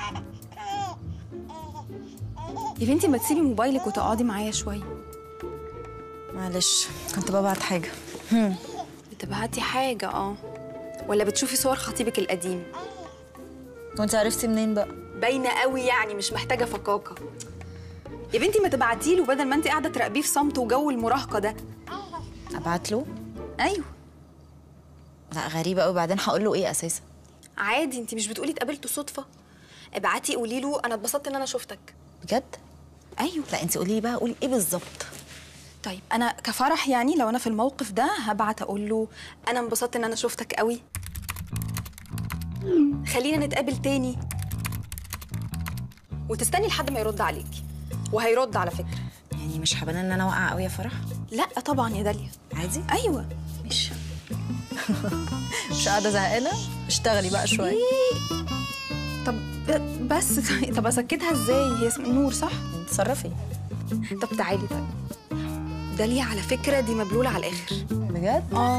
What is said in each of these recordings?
يا بنتي ما تسيبي موبايلك وتقعدي معايا شويه معلش كنت ببعت حاجه بتبعتي حاجه اه ولا بتشوفي صور خطيبك القديم وانت عرفتي منين بقى باينه قوي يعني مش محتاجه فكاكه يا بنتي ما تبعتي له بدل ما انت قاعده تراقبيه في صمت وجو المراهقه ده ابعت له ايوه لا غريبه قوي بعدين هقول له ايه اساسا عادي انت مش بتقولي اتقابلتوا صدفه ابعتي قولي له انا اتبسطت ان انا شفتك بجد ايوه لا انت قولي لي بقى قولي ايه بالظبط طيب انا كفرح يعني لو انا في الموقف ده هبعت اقول له انا انبسطت ان انا شفتك قوي خلينا نتقابل تاني وتستني لحد ما يرد عليكي وهيرد على فكره يعني مش حبانه ان انا واقعه قوي يا فرح لا طبعا يا داليا عادي ايوه مش مش قاعده زهقانه اشتغلي بقى شويه طب بس طب اسكتها ازاي هي اسم نور صح تصرفي طب تعالي طيب داليا على فكره دي مبلوله على الاخر بجد اه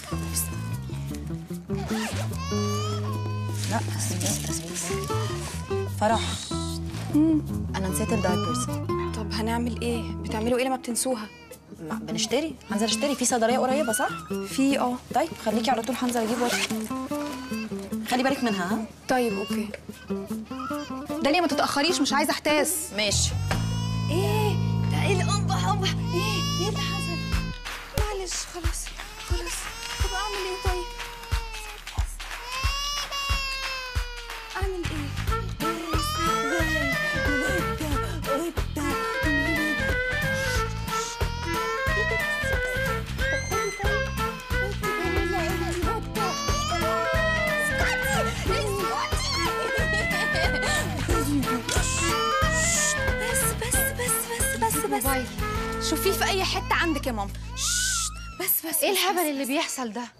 لا اسمعي اسمعي فرح انا نسيت الدايبرز طب هنعمل ايه بتعملوا ايه لما بتنسوها ما بنشتري هنزل اشتري في صيدليه قريبه صح في اه طيب خليكي على طول هنزل اجيب واحد خلي بالك منها ها طيب اوكي داليا ما تتاخريش مش عايزه احتاس ماشي ايه ده ايه الانبح انبح ايه ايه اللي حصل معلش خلاص خلاص طب اعمل ايه طيب اعمل ايه بس بس بس بس بس موبايل شوفيه في اي حته عندك يا ماما ششت. بس بس ايه بس الهبل بس. اللي بيحصل ده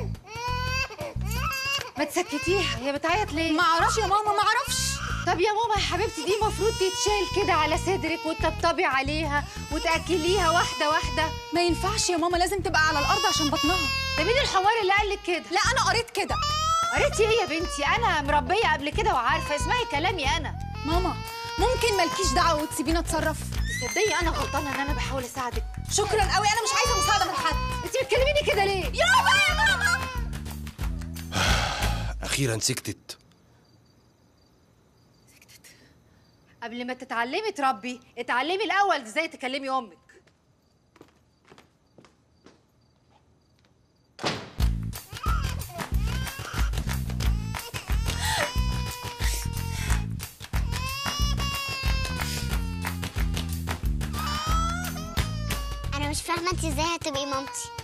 ما تسكتيها هي بتعيط ليه ما اعرفش يا ماما ما اعرفش طب يا ماما يا حبيبتي دي المفروض تتشال كده على صدرك وتطبطبي عليها وتاكليها واحده واحده ما ينفعش يا ماما لازم تبقى على الارض عشان بطنها ده مين الحوار اللي قالك كده لا انا قريت كده قريتي ايه يا بنتي انا مربيه قبل كده وعارفه اسمعي كلامي انا ماما ممكن مالكيش دعوه وتسيبيني اتصرف تصدقي انا غلطانه ان انا بحاول اساعدك شكرا قوي انا مش عايزه مساعده من حد انت بتكلميني كده ليه يا بابا يا ماما اخيرا سكتت قبل ما تتعلمي تربي اتعلمي الاول ازاي تكلمي امك انا مش فاهمه انت ازاي هتبقي مامتي